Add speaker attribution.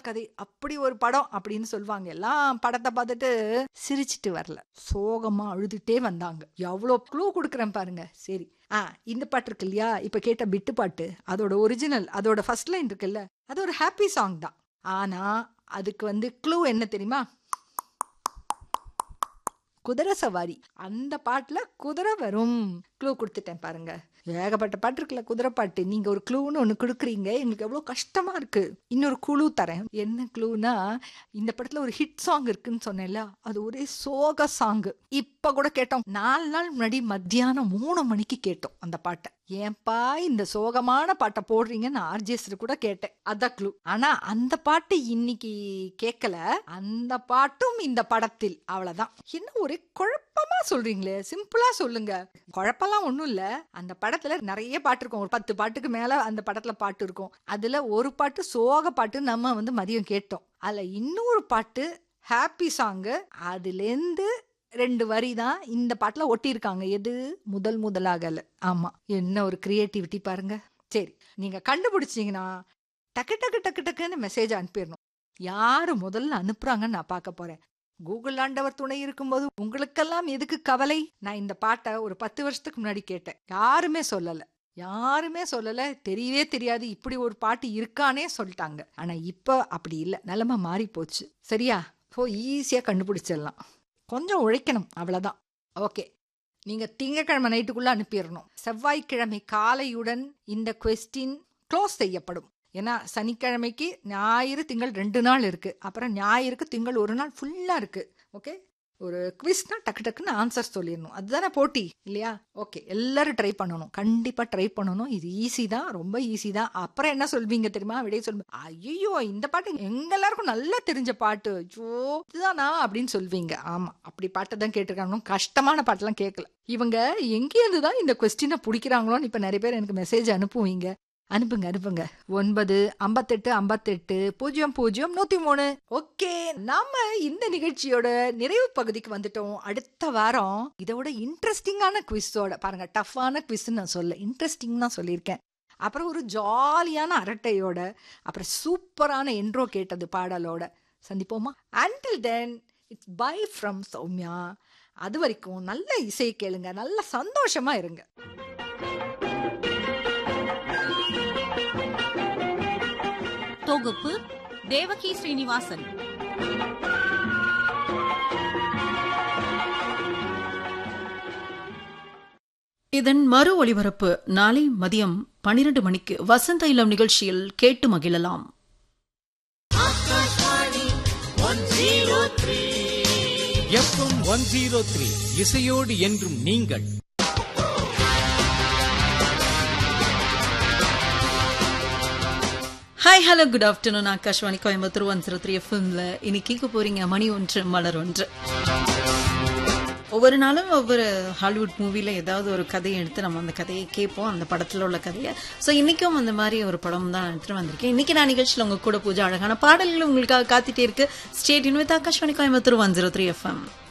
Speaker 1: நாள் கதை அப்படி ஒரு படம் அப்படின்னு சொல்லுவாங்க எல்லாம் படத்தை பார்த்துட்டு சிரிச்சிட்டு வரல சோகமா அழுதுட்டே வந்தாங்க எவ்வளோ க்ளூ கொடுக்குறேன் பாருங்க சரி ஆ இந்த பாட்டு இருக்கு இல்லையா இப்ப கேட்ட பிட்டு பாட்டு அதோட ஒரிஜினல் அதோட ஃபர்ஸ்ட் லைன் இருக்குல்ல அது ஒரு ஹாப்பி சாங் தான் ஆனா அதுக்கு வந்து க்ளூ என்ன தெரியுமா குதிரை சவாரி அந்த பாட்டுல குதிரை வரும் க்ளூ கொடுத்துட்டேன் பாருங்க ஏகப்பட்ட பாட்டு இருக்குல்ல குதிரை பாட்டு நீங்க ஒரு க்ளூன்னு ஒன்று கொடுக்குறீங்க எங்களுக்கு எவ்வளோ கஷ்டமா இருக்கு இன்னொரு குழு தரேன் என்ன க்ளூனா இந்த படத்துல ஒரு ஹிட் சாங் இருக்குன்னு சொன்னேன்ல அது ஒரே சோக சாங் இப்ப கூட கேட்டோம் நாலு நாள் முன்னாடி மத்தியானம் மூணு மணிக்கு கேட்டோம் அந்த பாட்டை ஏன்பா இந்த சோகமான பாட்டை போடுறீங்கன்னு ஆர்ஜிஎஸ் கூட கேட்டேன் அதான் க்ளூ ஆனா அந்த பாட்டு இன்னைக்கு கேட்கல அந்த பாட்டும் இந்த படத்தில் அவ்வளவுதான் என்ன ஒரே குழப்பமா சொல்றீங்களே சிம்பிளா சொல்லுங்க குழப்பம்லாம் ஒண்ணும் இல்ல அந்த படத்துல நிறைய பாட்டு இருக்கும் ஒரு பத்து பாட்டுக்கு மேல அந்த படத்துல பாட்டு இருக்கும் அதுல ஒரு பாட்டு சோக பாட்டு நம்ம வந்து மதியம் கேட்டோம் அதுல இன்னொரு பாட்டு ஹாப்பி சாங்கு அதுலேருந்து ரெண்டு வரி தான் இந்த பாட்டில் ஒட்டியிருக்காங்க எது முதல் முதலாகல ஆமா என்ன ஒரு கிரியேட்டிவிட்டி பாருங்க சரி நீங்க கண்டுபிடிச்சீங்கன்னா டக்கு டக்கு டக்கு டக்குன்னு மெசேஜ் அனுப்பிடணும் யாரு முதல்ல அனுப்புறாங்கன்னு நான் பார்க்க போறேன் கூகுள் ஆண்டவர் துணை இருக்கும்போது உங்களுக்கெல்லாம் எதுக்கு கவலை நான் இந்த பாட்டை ஒரு பத்து வருஷத்துக்கு முன்னாடி கேட்டேன் யாருமே சொல்லல யாருமே சொல்லல தெரியவே தெரியாது இப்படி ஒரு பாட்டு இருக்கானே சொல்லிட்டாங்க ஆனா இப்ப அப்படி இல்லை நிலைமை மாறி போச்சு சரியா இப்போ ஈஸியா கண்டுபிடிச்சிடலாம் கொஞ்சம் உழைக்கணும் அவ்வளவுதான் ஓகே நீங்க திங்கக்கிழமை நைட்டுக்குள்ள அனுப்பிடணும் செவ்வாய்க்கிழமை காலையுடன் இந்த கொஸ்டின் க்ளோஸ் செய்யப்படும் ஏன்னா சனிக்கிழமைக்கு ஞாயிறு திங்கள் ரெண்டு நாள் இருக்கு அப்புறம் ஞாயிறுக்கு திங்கள் ஒரு நாள் ஃபுல்லா இருக்கு ஓகே ஒரு குவிஸ்னா டக்கு டக்குன்னு ஆன்சர் சொல்லிடணும் அதுதானே போட்டி இல்லையா ஓகே எல்லாரும் ட்ரை பண்ணணும் கண்டிப்பா ட்ரை பண்ணணும் இது ஈஸி தான் ரொம்ப ஈஸி தான் அப்புறம் என்ன சொல்வீங்க தெரியுமா விடைய சொல்லுங்க ஐயோ இந்த பாட்டு எங்க எல்லாருக்கும் நல்லா தெரிஞ்ச பாட்டு ஐயோ இதுதானா அப்படின்னு சொல்வீங்க ஆமா அப்படி பாட்டை தான் கேட்டிருக்காங்க கஷ்டமான பாட்டெல்லாம் கேட்கல இவங்க எங்கேயிருந்து தான் இந்த கொஸ்டினை பிடிக்கிறாங்களோன்னு இப்ப நிறைய பேர் எனக்கு மெசேஜ் அனுப்புவீங்க அனுப்புங்க அனுப்புங்க ஒன்பது ஐம்பத்தெட்டு ஐம்பத்தெட்டு பூஜ்ஜியம் பூஜ்ஜியம் நூத்தி மூணு ஓகே நாம இந்த நிகழ்ச்சியோட நிறைவு பகுதிக்கு வந்துட்டோம் அடுத்த வாரம் இதோட இன்ட்ரெஸ்டிங்கான குவிஸோட பாருங்க டஃப்பான குவிஸ்ன்னு நான் சொல்ல இன்ட்ரெஸ்டிங் தான் சொல்லியிருக்கேன் அப்புறம் ஒரு ஜாலியான அரட்டையோட அப்புறம் சூப்பரான என்ட்ரோ கேட்டது பாடலோட சந்திப்போமா until then it's bye from Soumya அது வரைக்கும் நல்ல இசை கேளுங்க நல்ல சந்தோஷமா இருங்க
Speaker 2: தொகுப்பு தேவகி ஸ்ரீனிவாசன்
Speaker 3: இதன் மறு ஒளிபரப்பு நாளை மதியம் பனிரெண்டு மணிக்கு வசந்த இளம் நிகழ்ச்சியில் கேட்டு மகிழலாம்
Speaker 4: எஃப்எம் ஒன் ஜீரோ த்ரீ இசையோடு என்றும் நீங்கள்
Speaker 3: hi hello good afternoon Akashvani Coimbatore one zero three எஃப்எம்ல இன்னைக்கு கேட்க போறீங்க மணி ஒன்று மலர் ஒன்று ஒவ்வொரு நாளும் ஒவ்வொரு ஹாலிவுட் மூவில ஏதாவது ஒரு கதையை எடுத்து நம்ம அந்த கதையை கேட்போம் அந்த படத்துல உள்ள கதையை ஸோ இன்னைக்கும் அந்த மாதிரி ஒரு படம் தான் எடுத்துட்டு வந்திருக்கேன் இன்னைக்கு நான் நிகழ்ச்சியில் உங்க கூட பூஜை அழகான பாடல்கள் உங்களுக்காக காத்துட்டே இருக்கு state unit Akashvani Coimbatore one zero three FM